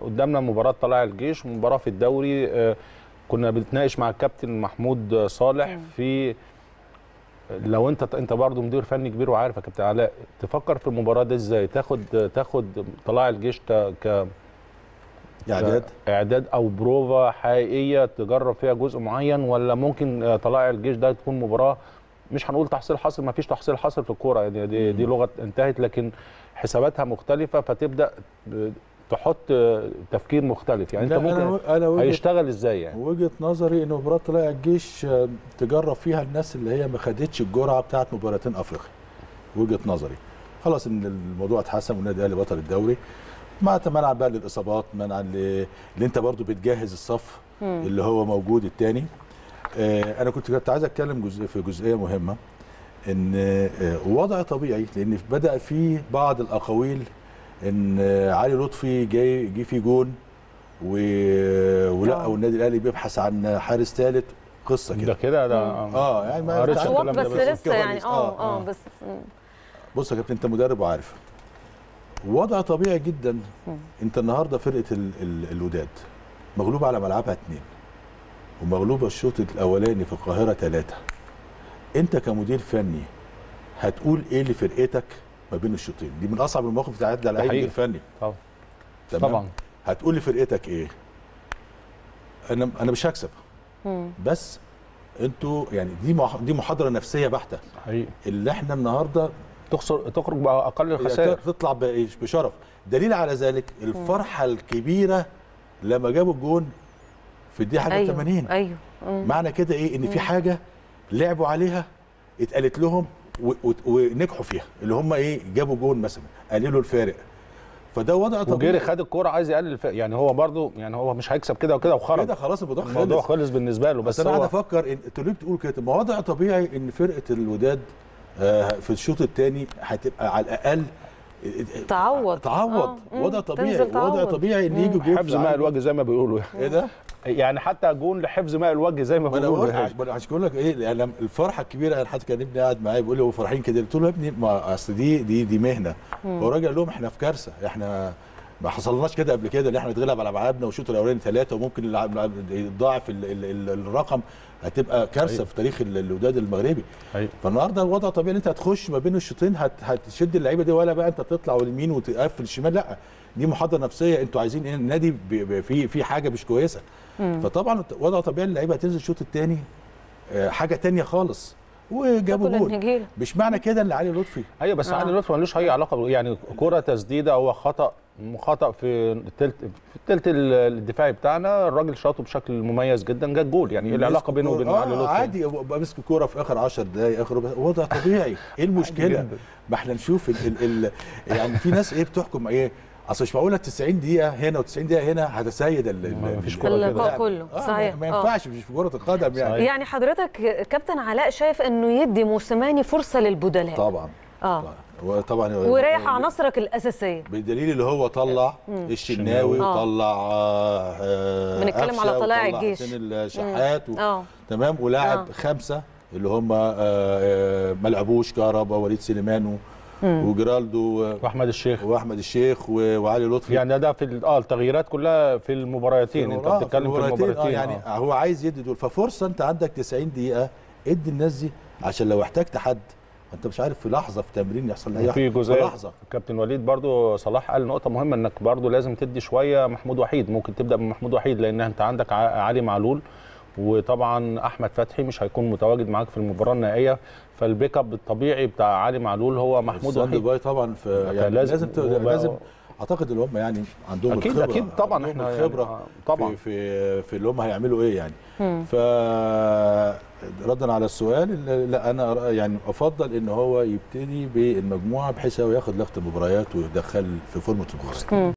قدامنا مباراه طلائع الجيش ومباراه في الدوري آه، كنا بنتناقش مع الكابتن محمود صالح في لو انت انت برضه مدير فني كبير وعارف يا كابتن علاء تفكر في المباراه دي ازاي تاخد تاخد طلائع الجيش ك ك اعداد اعداد او بروفا حقيقيه تجرب فيها جزء معين ولا ممكن آه، طلائع الجيش ده تكون مباراه مش هنقول تحصيل حاصل ما فيش تحصيل حاصل في الكوره يعني دي, دي لغه انتهت لكن حساباتها مختلفه فتبدا آه، تحط آه، تفكير مختلف يعني انت لا، ممكن انا انا وجهه هيشتغل ازاي يعني وجهه نظري ان مباراه طلائع الجيش آه، تجرب فيها الناس اللي هي ما خدتش الجرعه بتاعت مباراتين افريقيا وجهه نظري خلاص ان الموضوع اتحسم والنادي الاهلي بطل الدوري مع منعا بقى للاصابات منعا ل- اللي انت برضو بتجهز الصف اللي هو موجود الثاني آه انا كنت كنت عايز اتكلم جزء في جزئيه مهمه ان آه وضع طبيعي لان بدا في بعض الاقاويل ان آه علي لطفي جاي جه في جون و... ولا آه. والنادي الاهلي بيبحث عن حارس ثالث قصه ده كده كده ده اه يعني ما قريتش أنت هو عارف الكلام بس ده بس لسه يعني الكواليس. اه اه بس مم. بص يا كابتن انت مدرب وعارف وضع طبيعي جدا انت النهارده فرقه ال ال الوداد مغلوبه على ملعبها اثنين ومغلوبه الشوط الاولاني في القاهره ثلاثه انت كمدير فني هتقول ايه لفرقتك ما بين الشوطين دي من اصعب المواقف اللي تعدي على ده اي حقيقي. مدير فني طبعا تمام طبعا هتقول لفرقتك ايه انا انا مش هكسب مم. بس انتوا يعني دي مح- دي محاضره نفسيه بحته حقيقي اللي احنا النهارده تخسر تخرج باقل الخسائر تطلع بإيش؟ بشرف دليل على ذلك الفرحه الكبيره لما جابوا الجون في الدقيقه حاجه ايوه 80 ايوه مم. معنى كده ايه ان في حاجه لعبوا عليها اتقالت لهم و- و- ونجحوا فيها اللي هم ايه جابوا جون مثلا قللوا الفارق فده وضع وجيري طبيعي خد الكوره عايز يقلل الف... يعني هو برضه يعني هو مش هيكسب كده وكده وخرج كده خلاص الموضوع الموضوع خلص خلص بالنسبه له بس بس انا قاعد هو افكر ان انتوا ليه بتقولوا كده ما وضع طبيعي ان فرقه الوداد آه، في الشوط الثاني هتبقى على الاقل تعوض تعوض آه، مم. وضع طبيعي تنزل وضع تعوض. طبيعي ان يجوا جول حفظ في ماء عالي. الوجه زي ما بيقولوا ايه ده؟ يعني حتى جون لحفظ ماء الوجه زي ما ما انا بيقولوا بقول يعني. عش- عشان اقول لك ايه يعني الفرحه الكبيره انا حتى كان ابني قاعد معايا بيقول لي هو فرحين كده قلت له يا ابني ما اصل دي دي دي مهنه هو راجع لهم احنا في كارثه احنا ما حصلناش كده قبل كده ان احنا نتغلب على ملعبنا والشوط الاولاني ثلاثه وممكن الع- يتضاعف ال- ال- ال- الرقم هتبقى كارثه أيوة. في تاريخ ال- الوداد المغربي أيوة. فالنهارده الوضع طبيعي ان انت هتخش ما بين الشوطين هت هتشد اللعيبه دي ولا بقى انت تطلع واليمين وتقفل الشمال لا دي محاضره نفسيه انتوا عايزين ايه النادي بي- بي- في في حاجه مش كويسه فطبعا وضع طبيعي اللعيبه هتنزل الشوط الثاني حاجه تانية خالص وجابوا تاكل جول النجيله مش معنى كده ان علي لطفي ايوه بس آه. علي لطفي ملوش اي علاقه ب- يعني كره تسديده هو خطا خطا في الثلث في الثلث الدفاعي بتاعنا الراجل شاطه بشكل مميز جدا جت جول يعني ايه العلاقه بينه وبين علي آه لطفي عادي يبقى مسك الكوره في اخر 10 دقائق اخر ربع- وضع طبيعي ايه المشكله جداً. ما احنا نشوف ال ال ال يعني في ناس ايه بتحكم ايه اصل مش معقوله 90 دقيقه هنا و90 دقيقه هنا هتسيد ال- ال- ما فيش ال- كرة كده. اللقاء كله آه صحيح ما آه. ينفعش مش في كره القدم يعني صحيح. يعني حضرتك كابتن علاء شايف انه يدي موسيماني فرصه للبدلاء طبعا اه وطبعا ويريح عناصرك الاساسيه بدليل اللي هو طلع الشناوي آه. وطلع آه، آه، بنتكلم على قفشة طلائع وطلع الجيش. حسين الشحات و... اه تمام ولاعب آه. خمسه اللي هم آه، آه، ما لعبوش كهربا وليد سليمان و- وجرالدو و- واحمد الشيخ واحمد الشيخ و- وعلي لطفي يعني ده- ده في ال- اه التغييرات كلها في المباراتين انت آه، بتتكلم في المباراتين، المباراتين آه يعني آه. هو عايز يدي دول ففرصه انت عندك 90 دقيقه ادي الناس دي عشان لو احتجت حد انت مش عارف في لحظه في تمرين يحصل اي وفي حاجه في جزئيه لحظه كابتن وليد برضو صلاح قال نقطه مهمه انك برضو لازم تدي شويه محمود وحيد ممكن تبدا بمحمود وحيد لان انت عندك ع- علي معلول وطبعا احمد فتحي مش هيكون متواجد معاك في المباراه النهائيه فالبيك اب الطبيعي بتاع علي معلول هو محمود الساند وحيد باي طبعا في يعني لازم- لازم ت- هو بقى- لازم اعتقد ان هم يعني عندهم اكيد الخبره اكيد طبعا عندهم احنا الخبره يعني آه، طبعا في في في اللي هم هيعملوا ايه يعني ف ردا على السؤال لا انا أرى- يعني افضل ان هو يبتدي بالمجموعه بحيث هو ياخد لغه المباريات ويدخل في فورمه المباراه